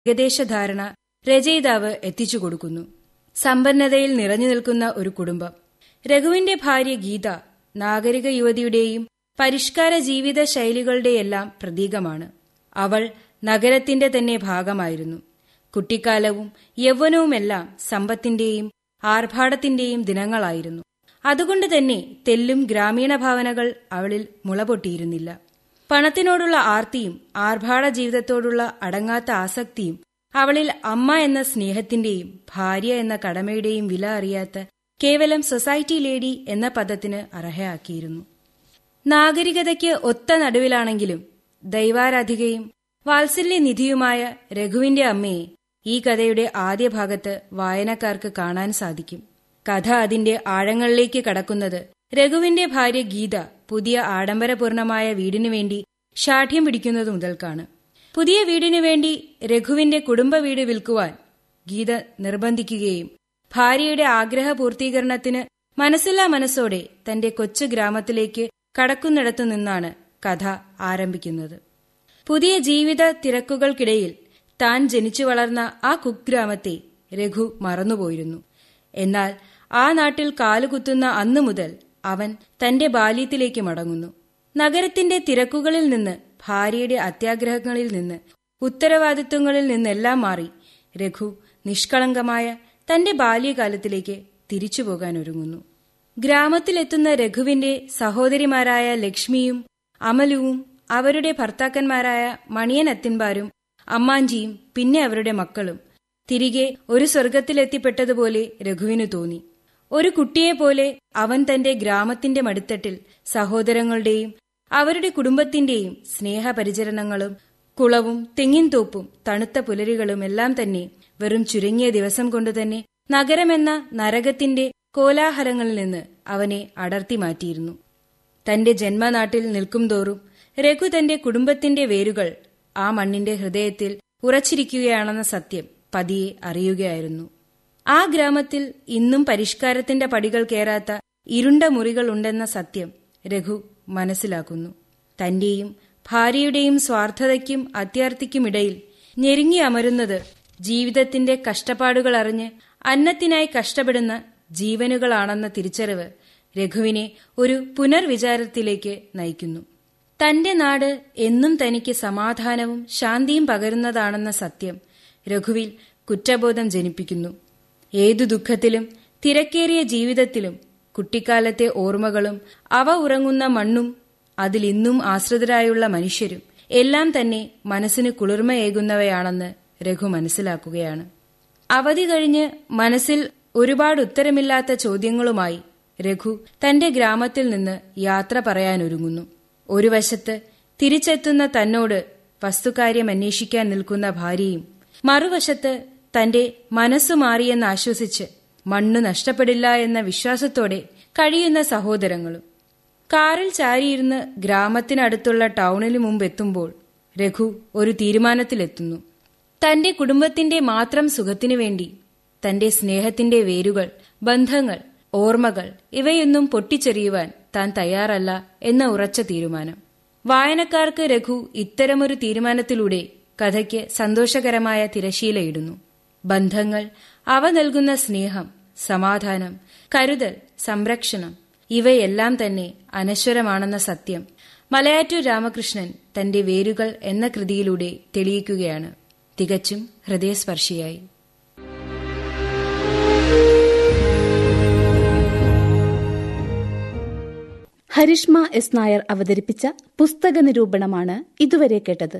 ഏകദേശ ധാരണ രചയിതാവ് എത്തിച്ചു കൊടുക്കുന്നു സമ്പന്നതയിൽ നിറഞ്ഞു നിൽക്കുന്ന ഒരു കുടുംബം രഘുവിന്റെ ഭാര്യ ഗീത നാഗരിക യുവതിയുടെയും പരിഷ്കാര ജീവിത ശൈലികളുടെയെല്ലാം പ്രതീകമാണ് അവൾ നഗരത്തിന്റെ തന്നെ ഭാഗമായിരുന്നു കുട്ടിക്കാലവും യൗവനവുമെല്ലാം സമ്പത്തിന്റെയും ആർഭാടത്തിന്റെയും ദിനങ്ങളായിരുന്നു അതുകൊണ്ട് തന്നെ തെല്ലും ഗ്രാമീണ ഭാവനകൾ അവളിൽ മുളപൊട്ടിയിരുന്നില്ല പണത്തിനോടുള്ള ആർത്തിയും ആർഭാട ജീവിതത്തോടുള്ള അടങ്ങാത്ത ആസക്തിയും അവളിൽ അമ്മ എന്ന സ്നേഹത്തിന്റെയും ഭാര്യ എന്ന കടമയുടെയും വില അറിയാത്ത കേവലം സൊസൈറ്റി ലേഡി എന്ന പദത്തിന് അർഹയാക്കിയിരുന്നു നാഗരികതയ്ക്ക് ഒത്ത നടുവിലാണെങ്കിലും ദൈവാരാധികയും വാത്സല്യനിധിയുമായ രഘുവിന്റെ അമ്മയെ ഈ കഥയുടെ ആദ്യ ഭാഗത്ത് വായനക്കാർക്ക് കാണാൻ സാധിക്കും കഥ അതിന്റെ ആഴങ്ങളിലേക്ക് കടക്കുന്നത് രഘുവിന്റെ ഭാര്യ ഗീത പുതിയ ആഡംബരപൂർണമായ വീടിനു വേണ്ടി ശാഠ്യം പിടിക്കുന്നത് മുതൽക്കാണ് പുതിയ വീടിനു വേണ്ടി രഘുവിന്റെ കുടുംബ വീട് വിൽക്കുവാൻ ഗീത നിർബന്ധിക്കുകയും ഭാര്യയുടെ ആഗ്രഹ പൂർത്തീകരണത്തിന് മനസ്സില്ലാ മനസ്സോടെ തന്റെ കൊച്ചു ഗ്രാമത്തിലേക്ക് കടക്കുന്നിടത്തു നിന്നാണ് കഥ ആരംഭിക്കുന്നത് പുതിയ ജീവിത തിരക്കുകൾക്കിടയിൽ താൻ ജനിച്ചു വളർന്ന ആ കുഗ്രാമത്തെ രഘു മറന്നുപോയിരുന്നു എന്നാൽ ആ നാട്ടിൽ കാലുകുത്തുന്ന അന്നു മുതൽ അവൻ തന്റെ ബാല്യത്തിലേക്ക് മടങ്ങുന്നു നഗരത്തിന്റെ തിരക്കുകളിൽ നിന്ന് ഭാര്യയുടെ അത്യാഗ്രഹങ്ങളിൽ നിന്ന് ഉത്തരവാദിത്വങ്ങളിൽ നിന്നെല്ലാം മാറി രഘു നിഷ്കളങ്കമായ തന്റെ ബാല്യകാലത്തിലേക്ക് തിരിച്ചു പോകാൻ ഒരുങ്ങുന്നു ഗ്രാമത്തിലെത്തുന്ന രഘുവിന്റെ സഹോദരിമാരായ ലക്ഷ്മിയും അമലുവും അവരുടെ ഭർത്താക്കന്മാരായ മണിയൻ അത്തിൻപാരും അമ്മാഞ്ചിയും പിന്നെ അവരുടെ മക്കളും തിരികെ ഒരു സ്വർഗത്തിലെത്തിപ്പെട്ടതുപോലെ രഘുവിനു തോന്നി ഒരു കുട്ടിയെപ്പോലെ അവൻ തന്റെ ഗ്രാമത്തിന്റെ മടിത്തട്ടിൽ സഹോദരങ്ങളുടെയും അവരുടെ കുടുംബത്തിന്റെയും സ്നേഹപരിചരണങ്ങളും കുളവും തെങ്ങിൻതോപ്പും തണുത്ത പുലരികളും എല്ലാം തന്നെ വെറും ചുരുങ്ങിയ ദിവസം കൊണ്ടുതന്നെ നഗരമെന്ന നരകത്തിന്റെ കോലാഹലങ്ങളിൽ നിന്ന് അവനെ അടർത്തി മാറ്റിയിരുന്നു തന്റെ ജന്മനാട്ടിൽ നിൽക്കുംതോറും രഘു തന്റെ കുടുംബത്തിന്റെ വേരുകൾ ആ മണ്ണിന്റെ ഹൃദയത്തിൽ ഉറച്ചിരിക്കുകയാണെന്ന സത്യം പതിയെ അറിയുകയായിരുന്നു ആ ഗ്രാമത്തിൽ ഇന്നും പരിഷ്കാരത്തിന്റെ പടികൾ കയറാത്ത ഇരുണ്ട മുറികൾ ഉണ്ടെന്ന സത്യം രഘു മനസ്സിലാക്കുന്നു തന്റെയും ഭാര്യയുടെയും സ്വാർത്ഥതയ്ക്കും അത്യാർത്ഥിക്കുമിടയിൽ ഞെരുങ്ങി അമരുന്നത് ജീവിതത്തിന്റെ കഷ്ടപ്പാടുകൾ അറിഞ്ഞ് അന്നത്തിനായി കഷ്ടപ്പെടുന്ന ജീവനുകളാണെന്ന തിരിച്ചറിവ് രഘുവിനെ ഒരു പുനർവിചാരത്തിലേക്ക് നയിക്കുന്നു തന്റെ നാട് എന്നും തനിക്ക് സമാധാനവും ശാന്തിയും പകരുന്നതാണെന്ന സത്യം രഘുവിൽ കുറ്റബോധം ജനിപ്പിക്കുന്നു ഏതു ദുഃഖത്തിലും തിരക്കേറിയ ജീവിതത്തിലും കുട്ടിക്കാലത്തെ ഓർമ്മകളും അവ ഉറങ്ങുന്ന മണ്ണും അതിലിന്നും ആശ്രിതരായുള്ള മനുഷ്യരും എല്ലാം തന്നെ മനസ്സിന് കുളിർമയേകുന്നവയാണെന്ന് രഘു മനസ്സിലാക്കുകയാണ് അവധി കഴിഞ്ഞ് മനസ്സിൽ ഒരുപാട് ഉത്തരമില്ലാത്ത ചോദ്യങ്ങളുമായി രഘു തന്റെ ഗ്രാമത്തിൽ നിന്ന് യാത്ര പറയാനൊരുങ്ങുന്നു ഒരു വശത്ത് തിരിച്ചെത്തുന്ന തന്നോട് വസ്തുകാര്യം അന്വേഷിക്കാൻ നിൽക്കുന്ന ഭാര്യയും മറുവശത്ത് തന്റെ മനസ്സു മാറിയെന്ന് ആശ്വസിച്ച് മണ്ണു നഷ്ടപ്പെടില്ല എന്ന വിശ്വാസത്തോടെ കഴിയുന്ന സഹോദരങ്ങളും കാറിൽ ചാരിയിരുന്ന് ഗ്രാമത്തിനടുത്തുള്ള ടൗണിന് മുമ്പ് എത്തുമ്പോൾ രഘു ഒരു തീരുമാനത്തിലെത്തുന്നു തന്റെ കുടുംബത്തിന്റെ മാത്രം സുഖത്തിനു വേണ്ടി തന്റെ സ്നേഹത്തിന്റെ വേരുകൾ ബന്ധങ്ങൾ ഓർമ്മകൾ ഇവയൊന്നും പൊട്ടിച്ചെറിയുവാൻ താൻ തയ്യാറല്ല എന്ന ഉറച്ച തീരുമാനം വായനക്കാർക്ക് രഘു ഇത്തരമൊരു തീരുമാനത്തിലൂടെ കഥയ്ക്ക് സന്തോഷകരമായ തിരശീലയിടുന്നു ബന്ധങ്ങൾ അവ നൽകുന്ന സ്നേഹം സമാധാനം കരുതൽ സംരക്ഷണം ഇവയെല്ലാം തന്നെ അനശ്വരമാണെന്ന സത്യം മലയാറ്റൂർ രാമകൃഷ്ണൻ തന്റെ വേരുകൾ എന്ന കൃതിയിലൂടെ തെളിയിക്കുകയാണ് തികച്ചും ഹൃദയസ്പർശിയായി ഹരിഷ്മ എസ് നായർ അവതരിപ്പിച്ച പുസ്തക നിരൂപണമാണ് ഇതുവരെ കേട്ടത്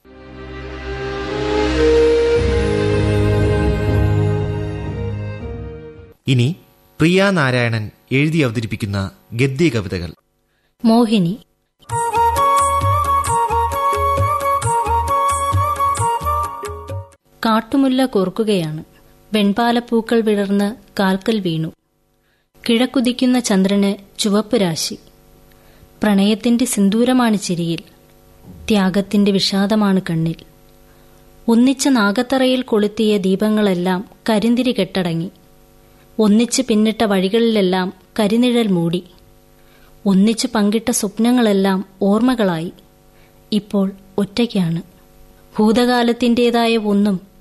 ഇനി പ്രിയ നാരായണൻ എഴുതി അവതരിപ്പിക്കുന്ന ഗദ്യ കവിതകൾ മോഹിനി കാട്ടുമുല്ല കോർക്കുകയാണ് വെൺപാലപ്പൂക്കൾ വിടർന്ന് കാൽക്കൽ വീണു കിഴക്കുതിക്കുന്ന ചന്ദ്രന് ചുവപ്പ് രാശി പ്രണയത്തിന്റെ സിന്ദൂരമാണ് ചിരിയിൽ ത്യാഗത്തിന്റെ വിഷാദമാണ് കണ്ണിൽ ഒന്നിച്ച നാഗത്തറയിൽ കൊളുത്തിയ ദീപങ്ങളെല്ലാം കരിന്തിരി കെട്ടടങ്ങി ഒന്നിച്ച് പിന്നിട്ട വഴികളിലെല്ലാം കരിനിഴൽ മൂടി ഒന്നിച്ചു പങ്കിട്ട സ്വപ്നങ്ങളെല്ലാം ഓർമ്മകളായി ഇപ്പോൾ ഒറ്റയ്ക്കാണ് ഭൂതകാലത്തിൻ്റെതായ ഒന്നും